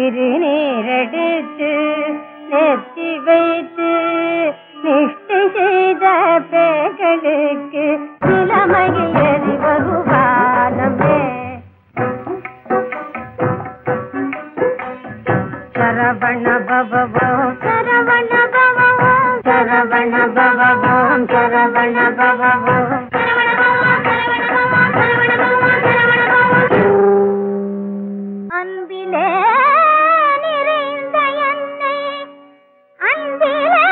திருநீரெடுத்து நெத்தி வைத்து நிஷ்டை செய்த பேர்களுக்கு நிலமையில் எரி வருவானமே சரவண பவவோம் சரவண பவவோம் சரவண பவவோம் சரவண பவவோம் அன்பிலே நிறைந்த என்னை அன்பிலே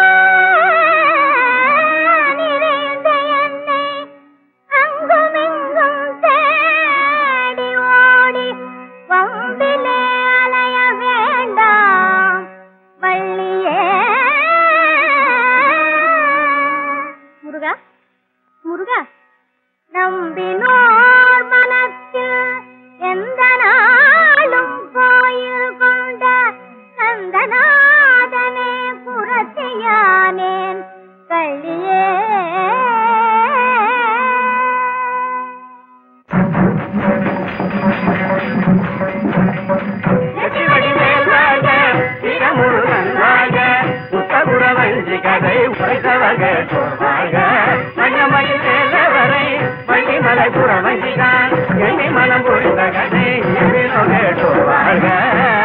நிறைந்த என்னை அங்குமிங்கும் தேடி ஓடி வம்பிலே அலைய வேண்டாம் வள்ளியே முருகா முருகா நம்பினோர் மனத்தில் எந்த நாளும் கோயில் கொண்ட கந்தநாதனே புரட்சியானேன் கள்ளியே வஞ்சி கதை உரைத்தவக சொல்வாங்க மஞ்சமயில் வரை வள்ளிமலை புற வஞ்சிதான் எண்ணி மனம் புரிந்த கதை சொல்வாங்க